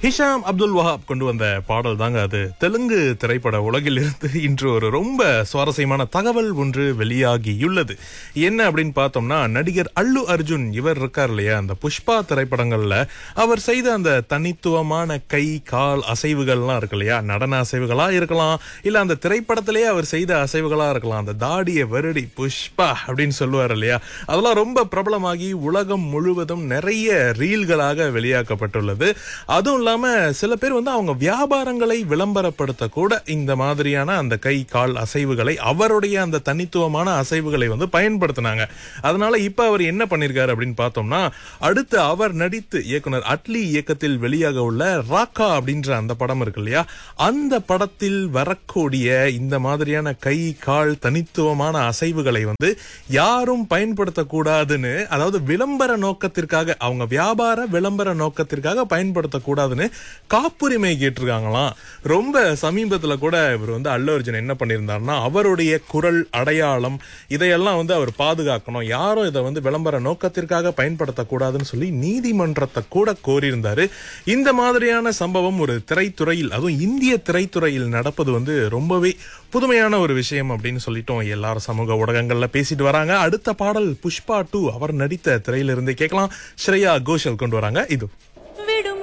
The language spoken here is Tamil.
ஹிஷாம் அப்துல் வஹாப் கொண்டு வந்த பாடல் தாங்க அது தெலுங்கு திரைப்பட உலகில் இருந்து இன்று ஒரு ரொம்ப சுவாரஸ்யமான தகவல் ஒன்று வெளியாகியுள்ளது என்ன அப்படின்னு பார்த்தோம்னா நடிகர் அல்லு அர்ஜுன் இவர் இருக்கார் இல்லையா அந்த புஷ்பா திரைப்படங்கள்ல அவர் செய்த அந்த தனித்துவமான கை கால் அசைவுகள்லாம் இருக்கு இல்லையா நடன அசைவுகளா இருக்கலாம் இல்ல அந்த திரைப்படத்திலேயே அவர் செய்த அசைவுகளா இருக்கலாம் அந்த தாடிய வருடி புஷ்பா அப்படின்னு சொல்லுவார் இல்லையா அதெல்லாம் ரொம்ப பிரபலமாகி உலகம் முழுவதும் நிறைய ரீல்களாக வெளியாக்கப்பட்டுள்ளது அதுவும் இல்லாம சில பேர் வந்து அவங்க வியாபாரங்களை விளம்பரப்படுத்த கூட இந்த மாதிரியான அந்த கை கால் அசைவுகளை அவருடைய அந்த தனித்துவமான அசைவுகளை வந்து பயன்படுத்தினாங்க அதனால இப்ப அவர் என்ன பண்ணிருக்காரு அப்படின்னு பார்த்தோம்னா அடுத்து அவர் நடித்து இயக்குனர் அட்லி இயக்கத்தில் வெளியாக உள்ள ராக்கா அப்படின்ற அந்த படம் இருக்கு இல்லையா அந்த படத்தில் வரக்கூடிய இந்த மாதிரியான கை கால் தனித்துவமான அசைவுகளை வந்து யாரும் பயன்படுத்தக்கூடாதுன்னு அதாவது விளம்பர நோக்கத்திற்காக அவங்க வியாபார விளம்பர நோக்கத்திற்காக பயன்படுத்தக்கூடாதுன்னு காப்புரிமை கேட்டிருக்காங்களாம் ரொம்ப சமீபத்துல கூட இவர் வந்து அல்லு அர்ஜுன் என்ன பண்ணியிருந்தாருன்னா அவருடைய குரல் அடையாளம் இதையெல்லாம் வந்து அவர் பாதுகாக்கணும் யாரும் இதை வந்து விளம்பர நோக்கத்திற்காக பயன்படுத்தக்கூடாதுன்னு சொல்லி நீதிமன்றத்தை கூட கோரியிருந்தாரு இந்த மாதிரியான சம்பவம் ஒரு திரைத்துறையில் அதுவும் இந்திய திரைத்துறையில் நடப்பது வந்து ரொம்பவே புதுமையான ஒரு விஷயம் அப்படின்னு சொல்லிட்டோம் எல்லாரும் சமூக ஊடகங்கள்ல பேசிட்டு வராங்க அடுத்த பாடல் புஷ்பா டூ அவர் நடித்த திரையிலிருந்து கேட்கலாம் ஸ்ரேயா கோஷல் கொண்டு வராங்க இது